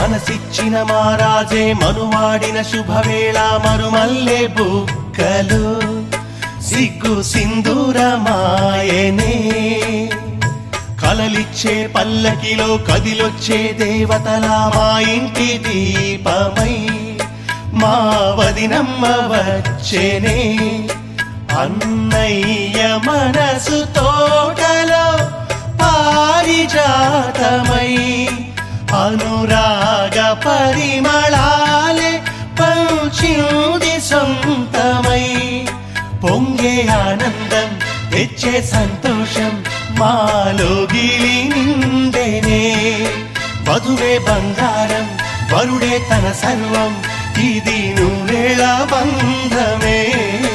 మనసిచ్చిన మారాజే మనువాడిన శుభవేళ మరుమల్లె బుక్కలు సిగ్గు సింధూరమాయనే కలలిచ్చే పల్లకిలో కదిలొచ్చే దేవతలా మా ఇంటి దీపమై మా వదినమ్మ వచ్చేనే అన్నయ్య మనసు తోటలో పారిజాతమై అనురాగ పరిమళాలే పంచింది సొంతమై పొంగే ఆనందం తెచ్చే సంతోషం మాలోగిలి నిండేనే వధువే బంగారం వరుడే తన సర్వం ఇది నూరేళ బంధమే